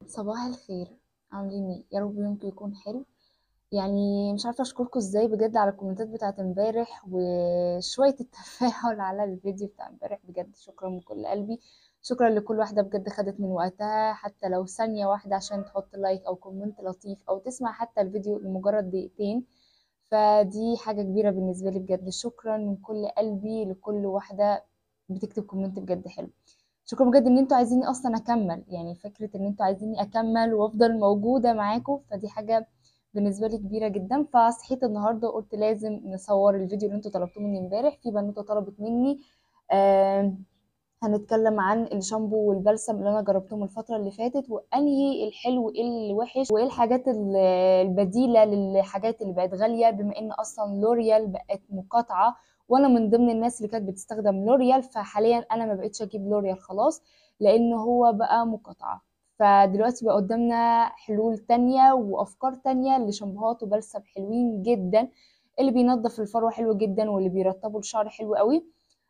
صباح الخير عاملين ايه يا رب يومكم يكون حلو يعني مش عارفه اشكركم ازاي بجد على الكومنتات بتاعت امبارح وشويه التفاعل على الفيديو بتاع امبارح بجد شكرا من كل قلبي شكرا لكل واحده بجد خدت من وقتها حتى لو ثانيه واحده عشان تحط لايك او كومنت لطيف او تسمع حتى الفيديو لمجرد دقيقتين فدي حاجه كبيره بالنسبه لي بجد شكرا من كل قلبي لكل واحده بتكتب كومنت بجد حلو شكرا بجد ان انتوا عايزيني اصلا اكمل يعني فكره ان انتوا عايزيني اكمل وافضل موجوده معاكم فدي حاجه بالنسبه لي كبيره جدا فصحيت النهارده وقلت لازم نصور الفيديو اللي انتوا طلبتوه مني امبارح في بنوته طلبت مني آه هنتكلم عن الشامبو والبلسم اللي انا جربتهم الفتره اللي فاتت وانهي الحلو وايه الوحش وايه الحاجات ال- البديله للحاجات اللي بقت غاليه بما ان اصلا لوريال بقت مقاطعه وانا من ضمن الناس اللي كانت بتستخدم لوريال فحاليا انا ما بقتش اجيب لوريال خلاص لان هو بقى مقاطعه فدلوقتي بقى قدامنا حلول تانية وافكار تانية لشامبوهات وبلسم حلوين جدا اللي بينظف الفروه حلو جدا واللي بيرطبوا الشعر حلو قوي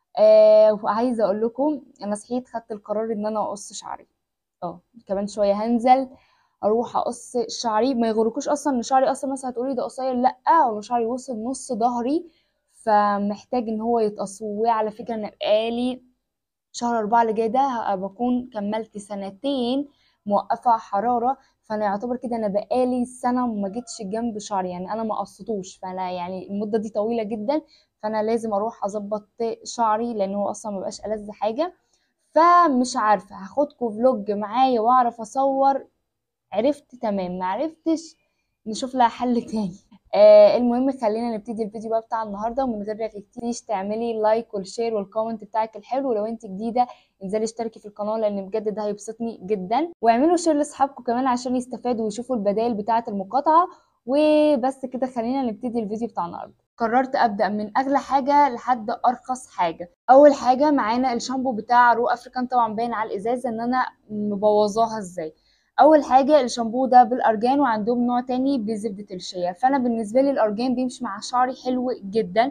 آه وعايزه اقول لكم انا صحيت خدت القرار ان انا اقص شعري اه كمان شويه هنزل اروح اقص شعري ما يغركوش اصلا ان شعري اصلا مثلا هتقولي ده قصير لا هو شعري وصل نص ظهري فمحتاج ان هو يتقص وعلى فكره انا بقالي شهر أربعة اللي جاي ده هبقى بكون كملت سنتين موقفة حرارة فأنا يعتبر كده أنا بقالي سنة ما جيتش جنب شعري يعني أنا ما قصتوش فأنا يعني المدة دي طويلة جدا فأنا لازم أروح أظبط شعري لأن هو أصلا ما بقاش ألذ حاجة فمش عارفة هاخدكوا فلوج معايا وأعرف أصور عرفت تمام ما عرفتش نشوف لها حل تاني آه المهم خلينا نبتدي الفيديو بقى بتاع النهارده ومن غير ما تنسيش تعملي لايك والشير والكومنت بتاعك الحلو ولو انت جديده انزلي اشتركي في القناه لان بجد ده هيبسطني جدا واعملوا شير لاصحابكم كمان عشان يستفادوا ويشوفوا البدائل بتاعه المقاطعه وبس كده خلينا نبتدي الفيديو بتاع النهارده قررت ابدا من اغلى حاجه لحد ارخص حاجه اول حاجه معانا الشامبو بتاع رو افريكان طبعا باين على الازازه ان انا مبوظاها ازاي اول حاجه الشامبو ده بالارجان وعندهم نوع تاني بزبده الشيا فانا بالنسبه لي الارجان بيمشي مع شعري حلو جدا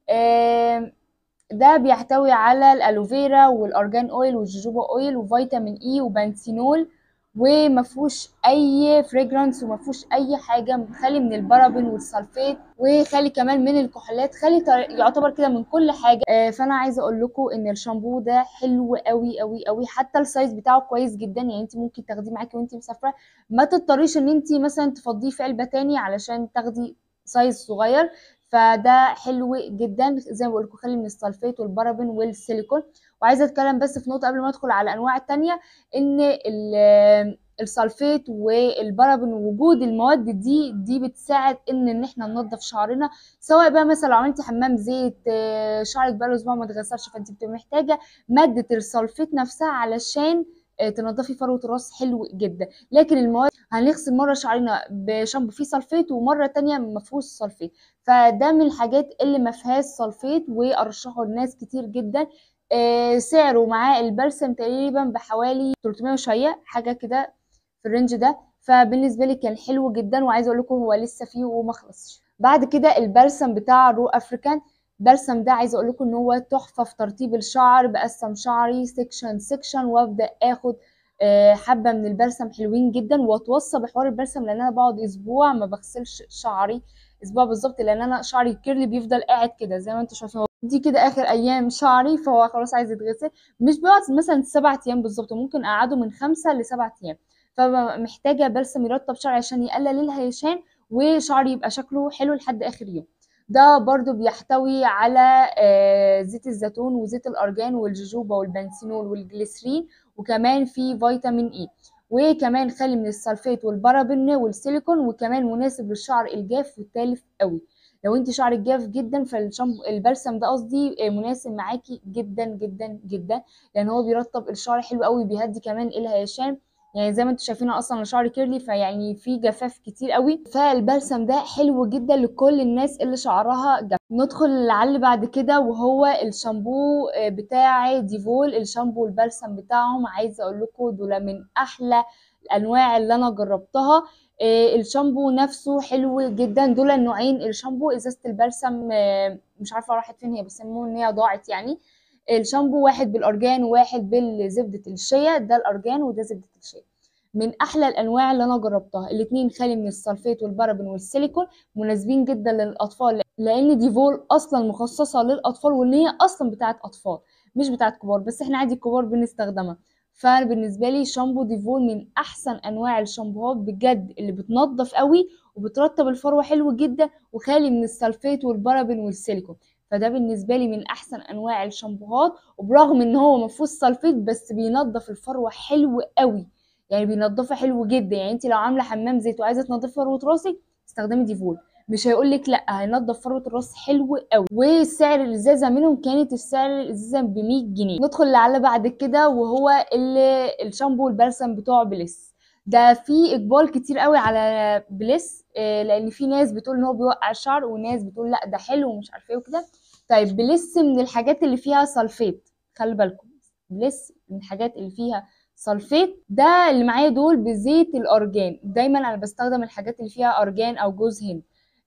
آم، ده بيحتوي على الالوفيرا والارجان اويل والجوجوبا اويل وفيتامين اي وبنسينول ومفهوش اي فريجرانس ومفهوش اي حاجه خالي من البارابين والسلفيت وخالي كمان من الكحولات خالي تر- يعتبر كده من كل حاجه آه، فانا عايزه اقول لكم ان الشامبو ده حلو قوي قوي قوي حتى السايز بتاعه كويس جدا يعني انت ممكن تاخديه معاكي وانت مسافره ما تضطريش ان انت مثلا تفضيه في علبه تاني علشان تاخدي سايز صغير فده حلو جدا زي ما بقول لكم خالي من السلفيت والبارابين والسيليكون وعايزه اتكلم بس في نقطه قبل ما ادخل على الانواع التانية ان ال- السلفيت والبارابين وجود المواد دي دي بتساعد ان ان احنا ننظف شعرنا سواء بقى مثلا لو عملتي حمام زيت آه، شعرك بقاله اسبوع ما اتغسلش فانت بتبقي محتاجه ماده السلفيت نفسها علشان آه، تنضفي فروه الراس حلو جدا لكن المواد هنغسل مره شعرنا بشامبو فيه سلفيت ومره تانية ما فيهوش سلفيت فده من الحاجات اللي ما فيهاش سلفيت وارشحه لناس كتير جدا آه، سعره معاه البلسم تقريبا بحوالي 300 وشويه حاجه كده في الرينج ده فبالنسبه لي كان حلو جدا وعايزه اقول لكم هو لسه فيه وما خلصش بعد كده البلسم بتاع رو افريكان البلسم ده عايزه اقول لكم ان هو تحفه في ترطيب الشعر بقسم شعري سيكشن سيكشن وابدا اخد آه، حبه من البلسم حلوين جدا واتوصى بحوار البلسم لان انا بقعد اسبوع ما بغسلش شعري اسبوع بالظبط لان انا شعري الكيرلي بيفضل قاعد كده زي ما انتم شايفين دي كده اخر ايام شعري فهو خلاص عايز يتغسل مش بيقعد مثلا سبع ايام بالظبط ممكن اقعده من خمسة لسبع ايام فمحتاجه بلسم يرطب شعري عشان يقلل الهيشان وشعري يبقى شكله حلو لحد اخر يوم ده برضو بيحتوي على آه، زيت الزيتون وزيت الارجان والجوجوبا والبنسينول والجليسرين وكمان في فيتامين اي وكمان خالي من السلفيت والبارابين والسيليكون وكمان مناسب للشعر الجاف والتالف قوي لو انت شعرك جاف جدا فالشامبو البلسم ده قصدي آه، مناسب معاكي جدا جدا جدا لان هو بيرطب الشعر حلو قوي بيهدي كمان الهيشان يعني زي ما انتم شايفين أنا اصلا شعري كيرلي فيعني في جفاف كتير قوي فالبلسم ده حلو جدا لكل الناس اللي شعرها جاف ندخل على اللي بعد كده وهو الشامبو آه، بتاع ديفول الشامبو البلسم بتاعهم عايزه اقول لكم دول من احلى الانواع اللي انا جربتها آه، الشامبو نفسه حلو جدا دول النوعين الشامبو ازازه البلسم آه، مش عارفه راحت فين هي بس المهم ان هي ضاعت يعني الشامبو واحد بالارجان وواحد بالزبده الشيا ده الارجان وده زبده الشيا من احلى الانواع اللي انا جربتها الاتنين خالي من السلفيت والبارابين والسيليكون مناسبين جدا للاطفال لان ديفول اصلا مخصصه للاطفال وان هي اصلا بتاعه اطفال مش بتاعه كبار بس احنا عادي الكبار بنستخدمها فبالنسبه لي شامبو ديفول من احسن انواع الشامبوهات بجد اللي بتنظف قوي وبترطب الفروه حلو جدا وخالي من السلفيت والبارابين والسيليكون فده بالنسبه لي من احسن انواع الشامبوهات وبرغم ان هو ما فيهوش سلفيت بس بينظف الفروه حلو قوي يعني بينضفها حلو جدا يعني انت لو عامله حمام زيت وعايزه تنضفي فروه راسك استخدمي ديفول مش هيقول لك لا هينضف فروه الراس حلو قوي وسعر الازازه منهم كانت السعر الازازه ب 100 جنيه ندخل على بعد كده وهو اللي الشامبو البلسم بتوع بليس ده في اقبال كتير قوي على بليس آه، لان في ناس بتقول ان هو بيوقع الشعر وناس بتقول لا ده حلو ومش عارفه ايه وكده طيب بليس من الحاجات اللي فيها سلفيت خلي بالكم بليس من الحاجات اللي فيها سلفيت ده اللي معايا دول بزيت الارجان دايما انا بستخدم الحاجات اللي فيها ارجان او جوز هند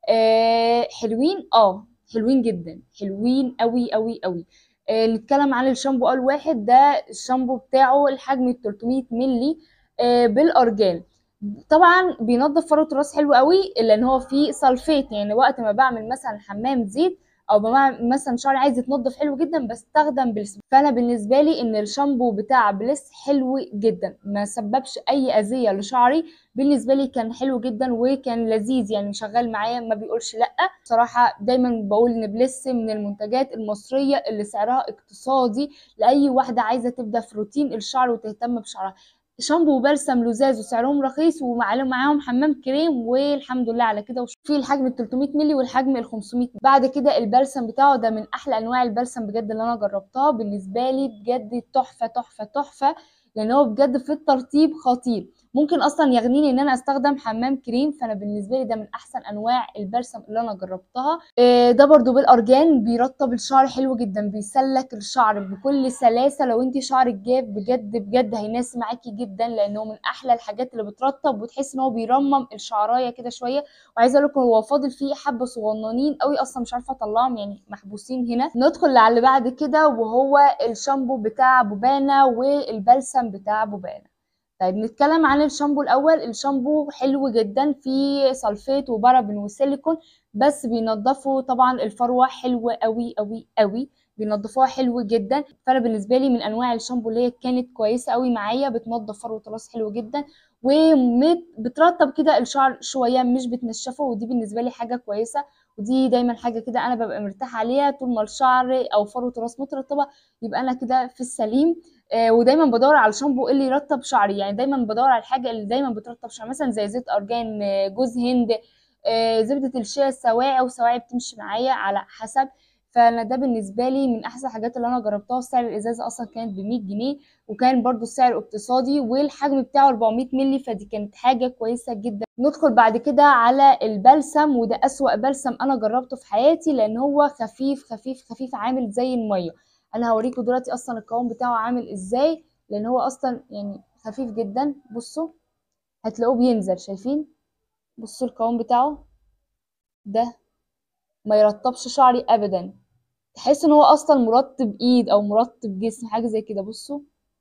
آه حلوين اه حلوين جدا حلوين قوي قوي قوي آه نتكلم عن الشامبو اول واحد ده الشامبو بتاعه الحجم 300 ملي آه بالارجان طبعا بينظف فروه الراس حلو قوي لان هو فيه سلفيت يعني وقت ما بعمل مثلا حمام زيت او بعمل مثلا شعري عايز يتنضف حلو جدا بستخدم بليس فانا بالنسبه لي ان الشامبو بتاع بليس حلو جدا ما سببش اي اذيه لشعري بالنسبه لي كان حلو جدا وكان لذيذ يعني شغال معايا ما بيقولش لا بصراحه دايما بقول ان بليس من المنتجات المصريه اللي سعرها اقتصادي لاي واحده عايزه تبدا في روتين الشعر وتهتم بشعرها شامبو وبلسم لزاز وسعرهم رخيص ومعاهم حمام كريم والحمد لله على كده في الحجم ال 300 مللي والحجم ال 500 مللي. بعد كده البلسم بتاعه ده من احلى انواع البلسم بجد اللي انا جربتها بالنسبه لي بجد تحفه تحفه تحفه لان هو بجد في الترطيب خطير ممكن اصلا يغنيني ان انا استخدم حمام كريم فانا بالنسبه لي ده من احسن انواع البلسم اللي انا جربتها آه، ده برضو بالارجان بيرطب الشعر حلو جدا بيسلك الشعر بكل سلاسه لو انت شعرك جاف بجد بجد هيناسب معاكي جدا لانه من احلى الحاجات اللي بترطب وتحس ان هو بيرمم الشعرايه كده شويه وعايزه اقول لكم هو فاضل فيه حبه صغننين قوي اصلا مش عارفه اطلعهم يعني محبوسين هنا ندخل على اللي بعد كده وهو الشامبو بتاع بوبانا والبلسم بتاع بوبانا طيب نتكلم عن الشامبو الاول الشامبو حلو جدا فيه سلفيت وبارابين وسيليكون بس بينضفوا طبعا الفروه حلوه قوي قوي قوي بينضفوها حلو جدا فانا بالنسبه لي من انواع الشامبو اللي هي كانت كويسه قوي معايا بتنضف فروه الراس حلو جدا وبترطب كده الشعر شويه مش بتنشفه ودي بالنسبه لي حاجه كويسه ودي دايما حاجه كده انا ببقى مرتاحه عليها طول ما الشعر او فروه الراس مترطبه يبقى انا كده في السليم آه ودايما بدور على الشامبو اللي يرطب شعري يعني دايما بدور على الحاجه اللي دايما بترطب شعري مثلا زي زيت ارجان آه، جوز هند آه زبده الشيا السواعي وسواعي بتمشي معايا على حسب فانا ده بالنسبه لي من احسن الحاجات اللي انا جربتها سعر الازازه اصلا كانت ب 100 جنيه وكان برضو السعر اقتصادي والحجم بتاعه 400 مللي فدي كانت حاجه كويسه جدا ندخل بعد كده على البلسم وده اسوأ بلسم انا جربته في حياتي لان هو خفيف خفيف خفيف عامل زي الميه انا هوريكم دلوقتي اصلا القوام بتاعه عامل ازاي لان هو اصلا يعني خفيف جدا بصوا هتلاقوه بينزل شايفين بصوا القوام بتاعه ده ما يرطبش شعري ابدا تحس ان هو اصلا مرطب ايد او مرطب جسم حاجه زي كده بصوا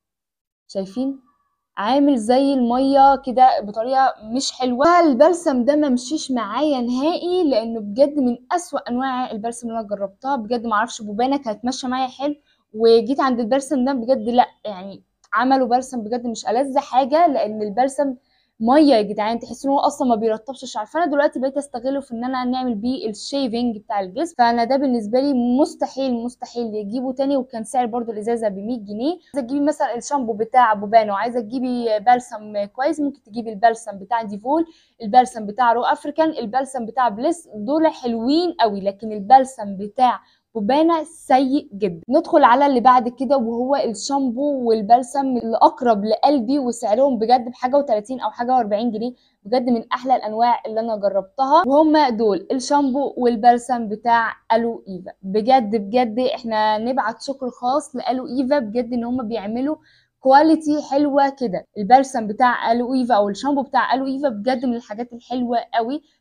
شايفين عامل زي الميه كده بطريقه مش حلوه البلسم ده ما مشيش معايا نهائي لانه بجد من اسوأ انواع البلسم اللي انا جربتها بجد ما اعرفش بوبانا كانت ماشيه معايا حلو وجيت عند البلسم ده بجد لا يعني عملوا بلسم بجد مش ألذ حاجه لان البلسم ميه يا جدعان تحس ان هو اصلا ما بيرطبش الشعر فانا دلوقتي بقيت استغله في ان انا نعمل بيه الشيفنج بتاع الجسم فانا ده بالنسبه لي مستحيل مستحيل يجيبه تاني وكان سعر برضو الازازه ب 100 جنيه عايزه تجيبي مثلا الشامبو بتاع بوبانو وعايزه تجيبي بلسم كويس ممكن تجيبي البلسم بتاع ديفول البلسم بتاع رو افريكان البلسم بتاع بليس دول حلوين قوي لكن البلسم بتاع بوبانا سيء جدا ندخل على اللي بعد كده وهو الشامبو والبلسم اللي اقرب لقلبي وسعرهم بجد بحاجه و30 او حاجه و40 جنيه بجد من احلى الانواع اللي انا جربتها وهم دول الشامبو والبلسم بتاع الو ايفا بجد بجد احنا نبعت شكر خاص لالو ايفا بجد ان هم بيعملوا كواليتي حلوه كده البلسم بتاع الو ايفا او الشامبو بتاع الو ايفا بجد من الحاجات الحلوه قوي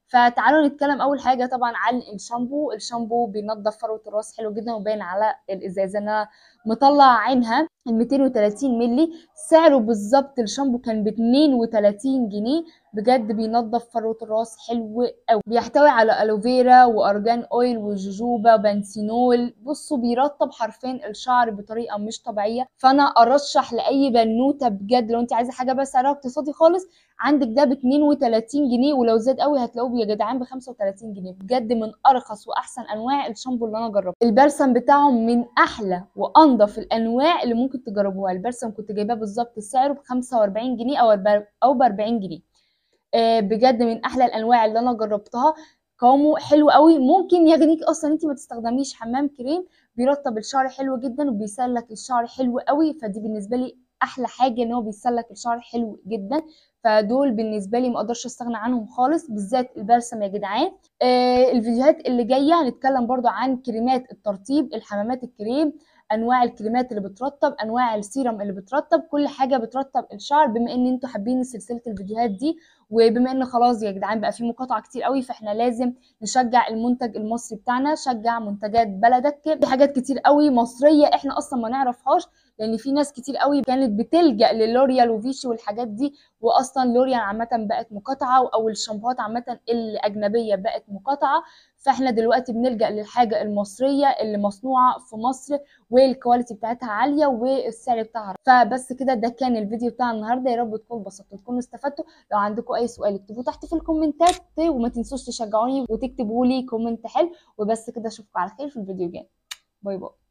فتعالوا نتكلم اول حاجه طبعا عن الشامبو الشامبو بينظف فروه الراس حلو جدا وباين على الازازه انا مطلع عينها ال 230 مللي سعره بالظبط الشامبو كان ب 32 جنيه بجد بينظف فروه الراس حلو قوي بيحتوي على الوفيرا وارجان اويل وجوجوبا وبنسينول بصوا بيرطب حرفيا الشعر بطريقه مش طبيعيه فانا ارشح لاي بنوته بجد لو انت عايزه حاجه بس سعرها اقتصادي خالص عندك ده ب 32 جنيه ولو زاد قوي هتلاقوه يا جدعان ب 35 جنيه بجد من ارخص واحسن انواع الشامبو اللي انا جربته البلسم بتاعهم من احلى وانضف الانواع اللي ممكن تجربوها البلسم كنت جايباه بالظبط سعره ب 45 جنيه او او ب 40 جنيه آه بجد من احلى الانواع اللي انا جربتها قوامه حلو قوي ممكن يغنيك اصلا انت ما تستخدميش حمام كريم بيرطب الشعر حلو جدا وبيسلك الشعر حلو قوي فدي بالنسبه لي احلى حاجه ان هو بيسلك الشعر حلو جدا فدول بالنسبه لي ما اقدرش استغنى عنهم خالص بالذات البلسم يا جدعان آه الفيديوهات اللي جايه هنتكلم برضو عن كريمات الترطيب الحمامات الكريم انواع الكريمات اللي بترطب انواع السيرم اللي بترطب كل حاجه بترطب الشعر بما ان انتوا حابين سلسله الفيديوهات دي وبما ان خلاص يا جدعان بقى في مقاطعه كتير قوي فاحنا لازم نشجع المنتج المصري بتاعنا شجع منتجات بلدك في حاجات كتير قوي مصريه احنا اصلا ما نعرفهاش لان في ناس كتير قوي كانت بتلجا للوريال وفيشي والحاجات دي واصلا لوريال عامه بقت مقاطعه او الشامبوهات عامه الاجنبيه بقت مقاطعه فاحنا دلوقتي بنلجا للحاجه المصريه اللي مصنوعه في مصر والكواليتي بتاعتها عاليه والسعر بتاعها فبس كده ده كان الفيديو بتاع النهارده يا رب تكونوا اتبسطتوا تكونوا استفدتوا لو عندكم اي سؤال اكتبوه تحت في الكومنتات وما تنسوش تشجعوني وتكتبوا لي كومنت حلو وبس كده اشوفكم على خير في الفيديو الجاي باي باي